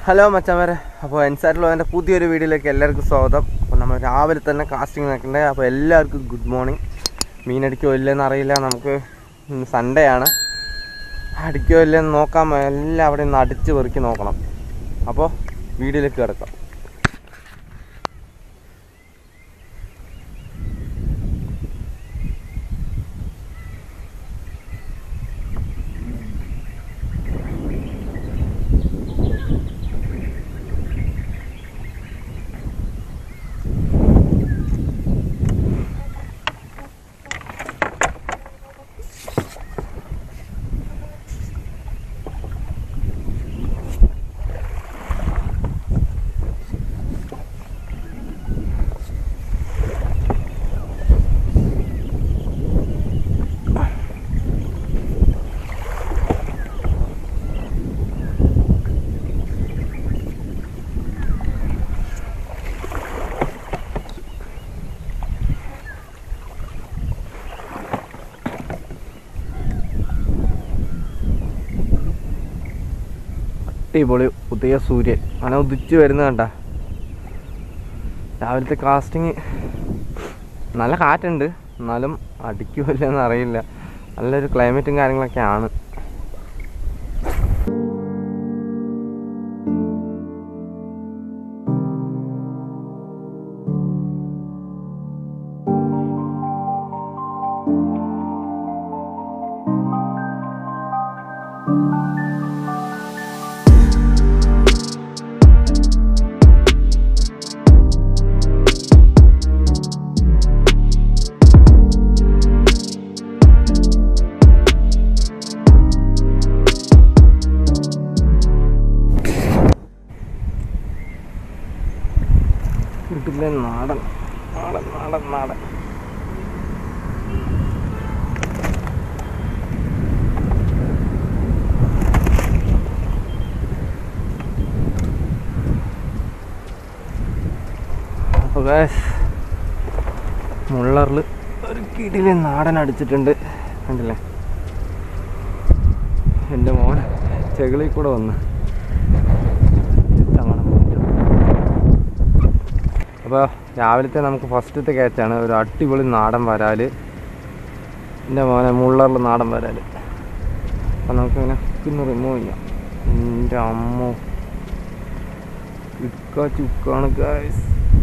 Hello മച്ചാമരെ അപ്പോൾ എൻസാറ്റിലോ എൻ്റെ പുതിയൊരു വീഡിയോയിലേക്ക് എല്ലാവർക്കും സ്വാഗതം അപ്പോൾ നമ്മൾ രാവിലെ തന്നെ കാസ്റ്റിംഗ് നിൽക്കണ്ടേ അപ്പോൾ എല്ലാവർക്കും ഗുഡ് മോർണിംഗ് മീൻ അടിക്കോ ഇല്ലെന്ന് അറിയില്ല നമുക്ക് സൺഡേ ആണ് അടിക്കോ ഇല്ലെന്ന് നോക്കാൻ എല്ലാം അവിടെ നിന്ന് അടിച്ച് പെറുക്കി നോക്കണം അപ്പോൾ വീഡിയോയിലേക്ക് കിടക്കാം അടിപൊളി ഉദയ സൂര്യൻ അങ്ങനെ ഉദിച്ച് വരുന്ന കണ്ട രാവിലത്തെ കാസ്റ്റിങ് നല്ല കാറ്റുണ്ട് എന്നാലും അടിക്കുമല്ലെന്ന് അറിയില്ല നല്ലൊരു ക്ലൈമറ്റും കാര്യങ്ങളൊക്കെയാണ് വീട്ടിലെ നാടൻ നാടൻ നാടൻ നാടൻ അപ്പോൾ ഗായ്സ് മുള്ളറിൽ ഒരു കിടിലെ നാടൻ അടിച്ചിട്ടുണ്ട് കണ്ടില്ലേ എൻ്റെ മോൻ ചെകളിൽ കൂടെ വന്ന് തവണ പോയിട്ട്. അപ്പോൾ രാവിലത്തെ നമുക്ക് ഫസ്റ്റത്തെ ക്യാച്ചാണ് ഒരു അടിപൊളി നാടൻ വരാൽ എൻ്റെ മോനെ മുള്ളറിൽ നാടൻ വരാൽ അപ്പം നമുക്കിങ്ങനെ ഇന്ന് റിമൂവ് ചെയ്യാം എൻ്റെ അമ്മ ചുക്ക ചുക്കാണ് ഗായ്സ്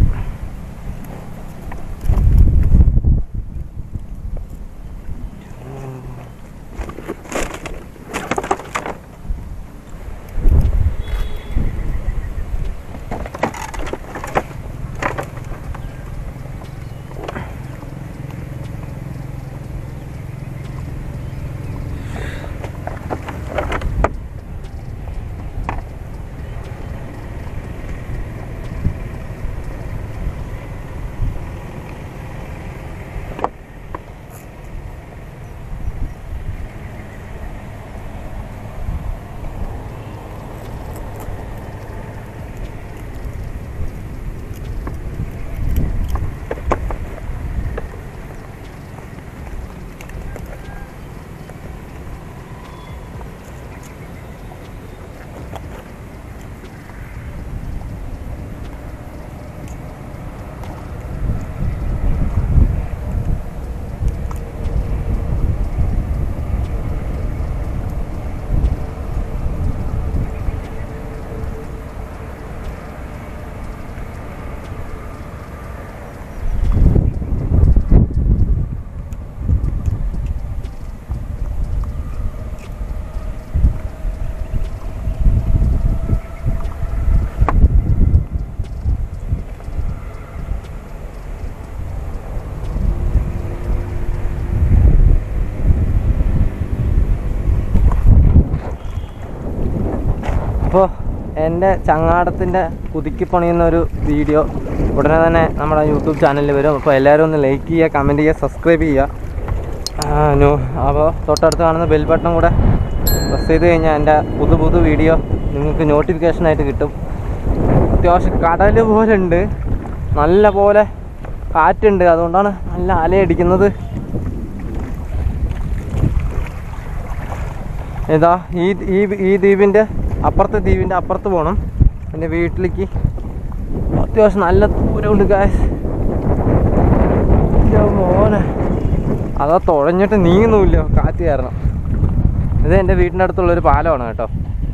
അപ്പോൾ എൻ്റെ ചങ്ങാടത്തിൻ്റെ പുതുക്കി പണിയുന്ന ഒരു വീഡിയോ ഉടനെ തന്നെ നമ്മുടെ യൂട്യൂബ് ചാനലിൽ വരും അപ്പോൾ എല്ലാവരും ഒന്ന് ലൈക്ക് ചെയ്യുക കമൻറ്റ് ചെയ്യുക സബ്സ്ക്രൈബ് ചെയ്യുക ആ, ന്യൂ അപ്പോൾ തൊട്ടടുത്ത് കാണുന്ന ബെൽ ബട്ടൺ കൂടെ പ്രസ് ചെയ്ത് കഴിഞ്ഞാൽ എൻ്റെ പുതു പുതു വീഡിയോ നിങ്ങൾക്ക് നോട്ടിഫിക്കേഷനായിട്ട് കിട്ടും അത്യാവശ്യം കടൽ പോലെ ഉണ്ട് നല്ല പോലെ കാറ്റുണ്ട് അതുകൊണ്ടാണ് നല്ല അലയടിക്കുന്നത് ഇതാ ഈ ഈ ഈ ദ്വീപിൻ്റെ അപ്പുറത്തെ ദ്വീപിൻ്റെ അപ്പുറത്ത് പോകണം എൻ്റെ വീട്ടിലേക്ക് അത്യാവശ്യം നല്ല ദൂരമുണ്ട് ഗായ്സ് മോനെ അതാ തുഴഞ്ഞിട്ട് നീങ്ങുന്നുമില്ല കാറ്റ് കാരണം ഇത് എൻ്റെ വീടിൻ്റെ അടുത്തുള്ളൊരു പാലമാണ് കേട്ടോ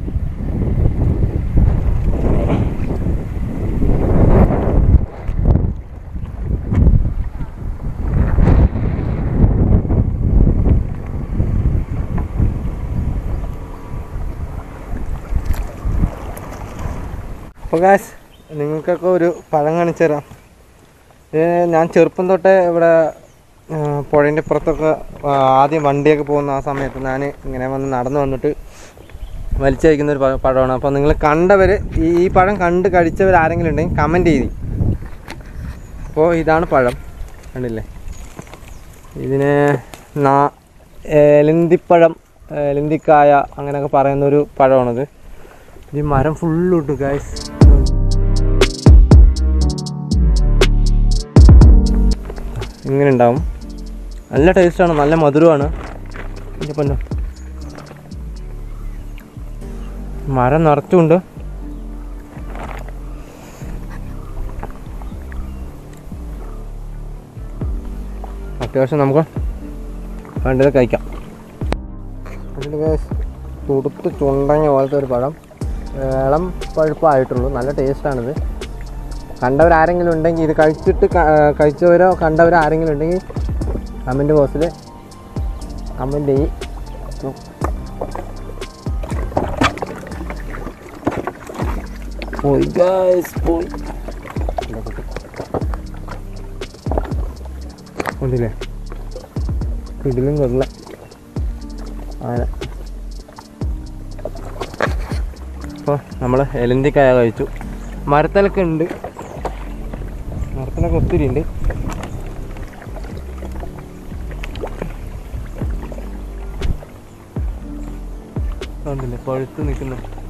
അപ്പോൾ ഗാസ് നിങ്ങൾക്കൊക്കെ ഒരു പഴം കാണിച്ചു തരാം ഇത് ഞാൻ ചെറുപ്പം തൊട്ടേ ഇവിടെ പുഴേൻ്റെ ഇപ്പുറത്തൊക്കെ ആ, ആദ്യം വണ്ടിയൊക്കെ പോകുന്ന ആ സമയത്ത് ഞാൻ ഇങ്ങനെ വന്ന് നടന്നു വന്നിട്ട് വലിച്ചു കഴിക്കുന്ന ഒരു പ- പഴമാണ് അപ്പോൾ നിങ്ങൾ കണ്ടവർ ഈ ഈ പഴം കണ്ട് കഴിച്ചവർ ആരെങ്കിലും ഉണ്ടെങ്കിൽ കമൻറ്റ് ചെയ്തി അപ്പോൾ ഇതാണ് പഴം കണ്ടില്ലേ ഇതിന് നാ എലന്തിപ്പഴം എലന്തിക്കായ അങ്ങനെയൊക്കെ പറയുന്ന ഒരു പഴമാണിത് ഈ മരം ഫുള്ളുണ്ട് ഗായ്സ് ഇങ്ങനെ ഉണ്ടാവും നല്ല ടേസ്റ്റാണ് നല്ല മധുരമാണ് എൻ്റെ പൊന്നോ മരം നിറച്ചുണ്ട് അത്യാവശ്യം നമുക്ക് വേണ്ടത് കഴിക്കാം അതിൽ തുടുത്ത് ചുണ്ടങ്ങ പോലത്തെ ഒരു പഴം ഇളം പഴുപ്പായിട്ടുള്ളൂ നല്ല ടേസ്റ്റാണിത് കണ്ടവരാരെങ്കിലും ഉണ്ടെങ്കിൽ ഇത് കഴിച്ചിട്ട് ക- കഴിച്ചവരോ കണ്ടവരോ ആരെങ്കിലും ഉണ്ടെങ്കിൽ കമൻറ്റ് ബോക്സിൽ കമൻറ്റ് ചെയ്യ് പോയി ഗൈസ് പോയി ഉണ്ടല്ലേ ഇതിലും കൊള്ള അങ്ങനെ അപ്പോൾ നമ്മൾ എലന്തിക്കായ കഴിച്ചു മരത്തിലൊക്കെ ഉണ്ട് മരത്തിലൊക്കെ ഒത്തിരി ഉണ്ട് കണ്ടില്ലേ പഴുത്ത് നിൽക്കുന്നു